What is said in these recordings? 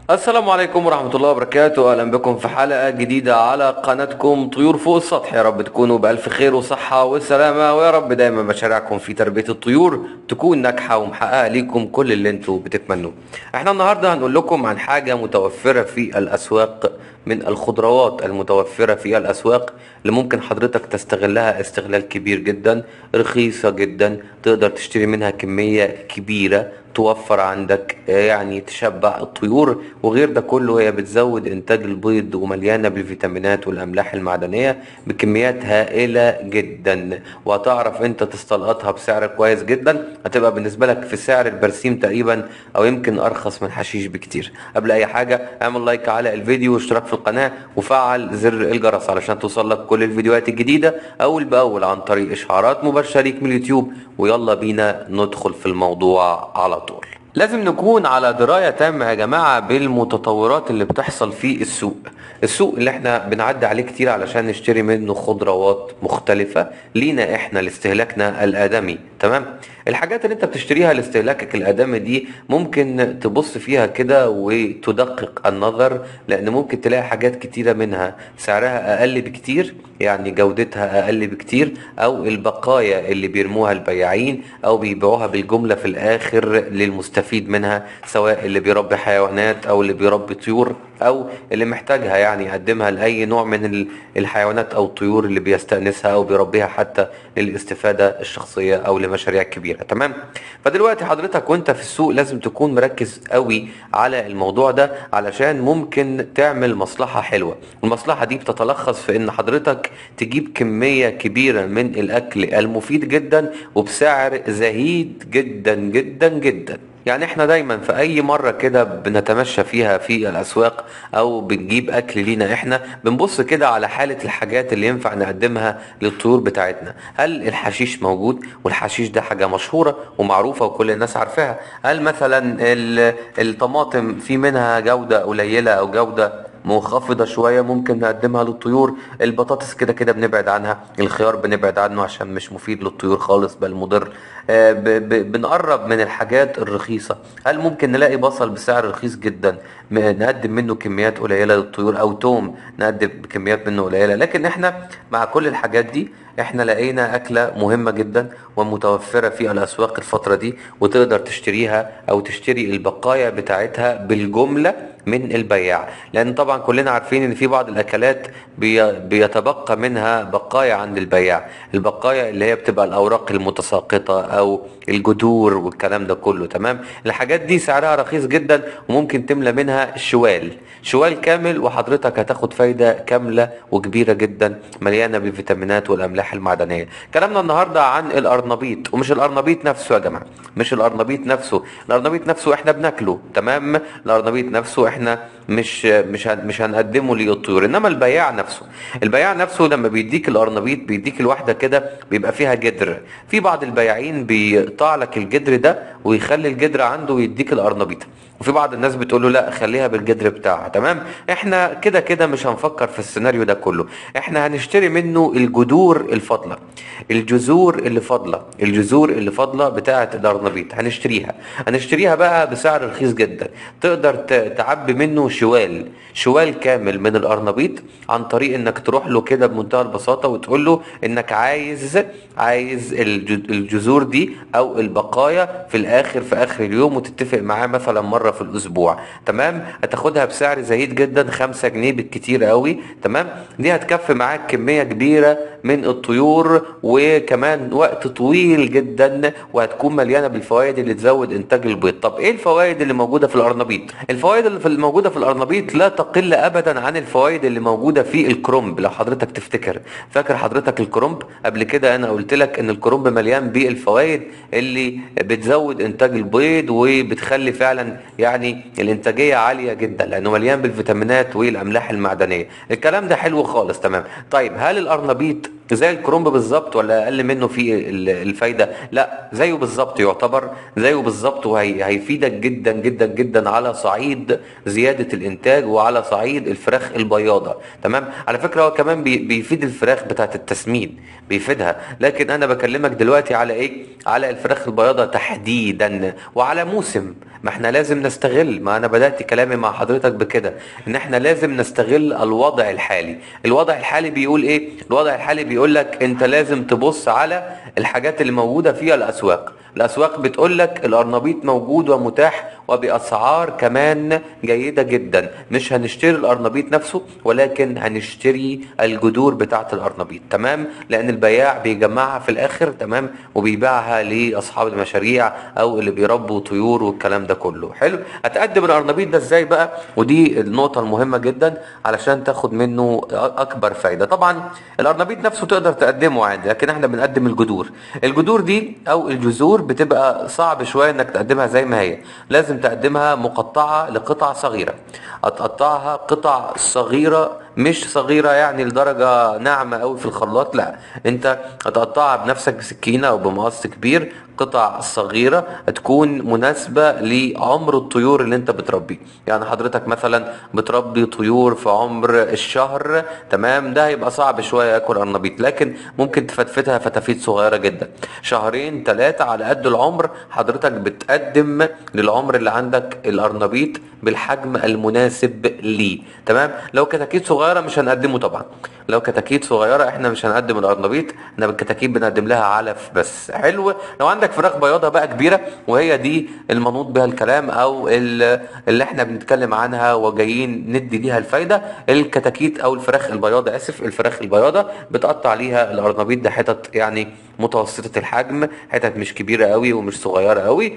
السلام عليكم ورحمة الله وبركاته أهلا بكم في حلقة جديدة على قناتكم طيور فوق السطح يا رب تكونوا بألف خير وصحة وسلامة ويا رب دايما مشاريعكم في تربية الطيور تكون ناجحة ومحققة ليكم كل اللي انتوا بتتمنوه احنا النهاردة هنقول لكم عن حاجة متوفرة في الأسواق من الخضروات المتوفرة في الأسواق اللي ممكن حضرتك تستغلها استغلال كبير جدا رخيصة جدا تقدر تشتري منها كمية كبيرة توفر عندك يعني تشبع الطيور وغير ده كله هي بتزود انتاج البيض ومليانه بالفيتامينات والاملاح المعدنيه بكميات هائله جدا وهتعرف انت تستلقطها بسعر كويس جدا هتبقى بالنسبه لك في سعر البرسيم تقريبا او يمكن ارخص من الحشيش بكتير قبل اي حاجه اعمل لايك على الفيديو واشتراك في القناه وفعل زر الجرس علشان توصل لك كل الفيديوهات الجديده اول باول عن طريق اشعارات مباشره ليك من اليوتيوب ويلا بينا ندخل في الموضوع على طول لازم نكون على دراية تامة يا جماعة بالمتطورات اللي بتحصل في السوق السوق اللي احنا بنعدي عليه كتير علشان نشتري منه خضروات مختلفة لينا احنا لاستهلاكنا الآدمي تمام الحاجات اللي انت بتشتريها لاستهلاكك الآدمي دي ممكن تبص فيها كده وتدقق النظر لأن ممكن تلاقي حاجات كتيرة منها سعرها أقل بكتير يعني جودتها أقل بكتير أو البقايا اللي بيرموها البياعين أو بيبيعوها بالجملة في الآخر للمستفيد منها سواء اللي بيربي حيوانات أو اللي بيربي طيور أو اللي محتاجها يعني يقدمها لأي نوع من الحيوانات أو الطيور اللي بيستأنسها أو بيربيها حتى للاستفادة الشخصية أو لمشاريع كبيرة تمام فدلوقتي حضرتك وانت في السوق لازم تكون مركز قوي على الموضوع ده علشان ممكن تعمل مصلحة حلوة المصلحة دي بتتلخص في ان حضرتك تجيب كمية كبيرة من الاكل المفيد جدا وبسعر زهيد جدا جدا جدا يعني احنا دايما في اي مرة كده بنتمشى فيها في الاسواق او بنجيب اكل لينا احنا بنبص كده على حالة الحاجات اللي ينفع نقدمها للطيور بتاعتنا هل الحشيش موجود والحشيش ده حاجة مشهورة ومعروفة وكل الناس عارفاها هل مثلا الطماطم في منها جودة قليلة او جودة منخفضة شوية ممكن نقدمها للطيور البطاطس كده كده بنبعد عنها الخيار بنبعد عنه عشان مش مفيد للطيور خالص بل مضر آه ب ب بنقرب من الحاجات الرخيصة هل ممكن نلاقي بصل بسعر رخيص جدا نقدم منه كميات قليلة للطيور او توم نقدم كميات منه قليلة لكن احنا مع كل الحاجات دي احنا لقينا اكلة مهمة جدا ومتوفرة في الاسواق الفترة دي وتقدر تشتريها او تشتري البقايا بتاعتها بالجملة من البياع لان طبعا كلنا عارفين ان في بعض الاكلات بي بيتبقى منها بقايا عند البياع البقايا اللي هي بتبقى الاوراق المتساقطة او الجذور والكلام ده كله تمام الحاجات دي سعرها رخيص جدا وممكن تملى منها شوال شوال كامل وحضرتك هتاخد فايدة كاملة وكبيرة جدا مليانة بالفيتامينات والاملاح المعدنية كلامنا النهاردة عن الارنبيط ومش الارنبيط نفسه يا جماعة مش الارنبيط نفسه الارنبيط نفسه احنا بناكله تمام الارنبيط نفسه احنا مش مش مش هنقدمه للطيور انما البياع نفسه البياع نفسه لما بيديك الارنبيط بيديك الواحده كده بيبقى فيها جدر في بعض البياعين بيقطع لك الجدر ده ويخلي الجدر عنده ويديك الارنبيط وفي بعض الناس بتقول له لا خليها بالجدر بتاعها تمام احنا كده كده مش هنفكر في السيناريو ده كله احنا هنشتري منه الجذور الفاضله الجذور اللي فاضله الجذور اللي فاضله بتاعه الارنبيط هنشتريها هنشتريها بقى بسعر رخيص جدا تقدر تعبي منه شوال شوال كامل من الارنبيط عن طريق انك تروح له كده بمنتهى البساطه وتقول له انك عايز عايز الجذور دي او البقايا في الاخر في اخر اليوم وتتفق معاه مثلا مره في الاسبوع تمام هتاخدها بسعر زهيد جدا خمسة جنيه بالكتير قوي تمام دي هتكفي معاك كميه كبيره من الطيور وكمان وقت طويل جدا وهتكون مليانه بالفوائد اللي تزود انتاج البيض طب ايه الفوائد اللي موجوده في الارنبيط الفوائد اللي في الموجوده في الارنبيط لا تقل ابدا عن الفوائد اللي موجوده في الكرنب لو حضرتك تفتكر فاكر حضرتك الكرنب قبل كده انا قلت لك ان الكرنب مليان بالفوائد اللي بتزود انتاج البيض وبتخلي فعلا يعني الانتاجيه عاليه جدا لانه مليان بالفيتامينات والاملاح المعدنيه الكلام ده حلو خالص تمام طيب هل الارنبيط زي الكرومب بالظبط ولا اقل منه في ال- الفايده لا زيه بالظبط يعتبر زيه بالظبط وهيفيدك جدا جدا جدا على صعيد زياده الانتاج وعلى صعيد الفراخ البياضه تمام على فكره هو كمان بي- بيفيد الفراخ بتاعه التسمين بيفيدها لكن انا بكلمك دلوقتي على ايه على الفراخ البياضه تحديدا وعلى موسم ما احنا لازم نستغل ما انا بدات كلامي مع حضرتك بكده ان احنا لازم نستغل الوضع الحالي الوضع الحالي بيقول ايه الوضع الحالي بيقول لك انت لازم تبص على الحاجات اللي موجوده فيها الاسواق الاسواق بتقول لك الارنبيط موجود ومتاح وباسعار كمان جيده جدا مش هنشتري الارنبيط نفسه ولكن هنشتري الجذور بتاعه الارنبيط تمام لان البياع بيجمعها في الاخر تمام وبيبيعها لاصحاب المشاريع او اللي بيربوا طيور والكلام ده كله حلو هتقدم الارنبيط ده ازاي بقى ودي النقطه المهمه جدا علشان تاخد منه اكبر فايده طبعا الارنبيط نفسه تقدر تقدمه عادي لكن احنا بنقدم الجذور الجذور دي او الجذور بتبقى صعب شويه انك تقدمها زي ما هي لازم تقدمها مقطعه لقطع صغيره هتقطعها قطع صغيره مش صغيره يعني لدرجه ناعمه قوي في الخلاط لا انت هتقطعها بنفسك بسكينه او بمقص كبير قطع صغيرة تكون مناسبة لعمر الطيور اللي انت بتربيه يعني حضرتك مثلا بتربي طيور في عمر الشهر تمام ده هيبقى صعب شوية ياكل ارنبيط لكن ممكن تفتفتها فتافيت صغيرة جدا شهرين ثلاثة على قد العمر حضرتك بتقدم للعمر اللي عندك الارنبيط بالحجم المناسب ليه تمام لو كتاكيت صغيرة مش هنقدمه طبعا لو كتاكيت صغيرة احنا مش هنقدم الارنبيط احنا بالكتاكيت بنقدم لها علف بس حلو لو عندك فراخ بياضة بقى كبيرة وهي دي المنوط بها الكلام او ال- اللي احنا بنتكلم عنها وجايين ندي ليها الفايدة الكتاكيت او الفراخ البياضة اسف الفراخ البياضة بتقطع ليها الارنبيط ده حتت يعني متوسطة الحجم حتت مش كبيرة قوي ومش صغيرة قوي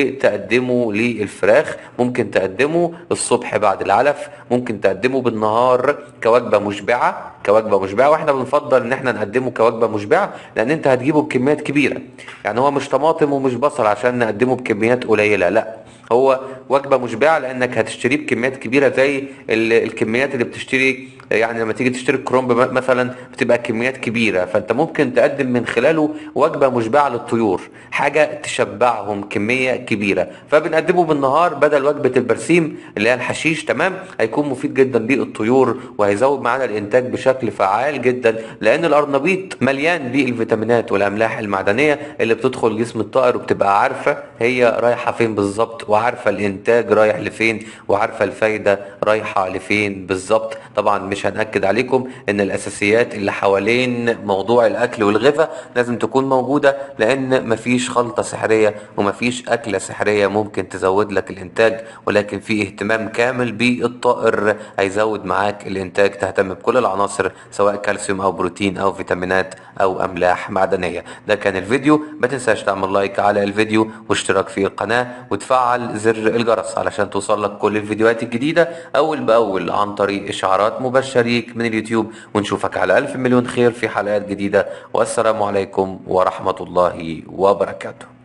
وتقدمه للفراخ ممكن تقدمه الصبح بعد العلف ممكن تقدمه بالنهار كوجبة مشبعة كوجبة مشبعة واحنا بنفضل ان احنا نقدمه كوجبة مشبعة لان انت هتجيبه بكميات كبيرة يعني هو مش طماطم ومش بصل عشان نقدمه بكميات قليلة لا هو وجبة مشبعة لانك هتشتريه بكميات كبيرة زي ال- الكميات اللي بتشتري يعني لما تيجي تشتري الكرومب م- مثلا بتبقى كميات كبيرة فانت ممكن تقدم من خلاله وجبة مشبعة للطيور حاجة تشبعهم كمية كبيرة فبنقدمه بالنهار بدل وجبة البرسيم اللي هي الحشيش تمام هيكون مفيد جدا للطيور وهيزود معانا الانتاج بشكل فعال جدا لان الارنبيط مليان بالفيتامينات والاملاح المعدنية اللي بتدخل جسم الطائر وبتبقى عارفة هي رايحة فين بالظبط وعارفة الانتاج رايح لفين وعارفة الفايدة رايحة لفين بالظبط طبعا مش هنأكد عليكم ان الاساسيات اللي حوالين موضوع الاكل والغذاء لازم تكون موجودة لان مفيش خلطة سحرية ومفيش اكلة سحرية ممكن تزود لك الانتاج ولكن في اهتمام كامل بالطائر هيزود معاك الانتاج تهتم بكل العناصر سواء كالسيوم او بروتين او فيتامينات او املاح معدنية ده كان الفيديو ما تنساش تعمل لايك على الفيديو واشتراك في القناة وتفعل زر الجرس علشان توصل لك كل الفيديوهات الجديدة اول باول عن طريق اشعارات مباشرة ليك من اليوتيوب ونشوفك على الف مليون خير في حلقات جديدة والسلام عليكم ورحمة الله وبركاته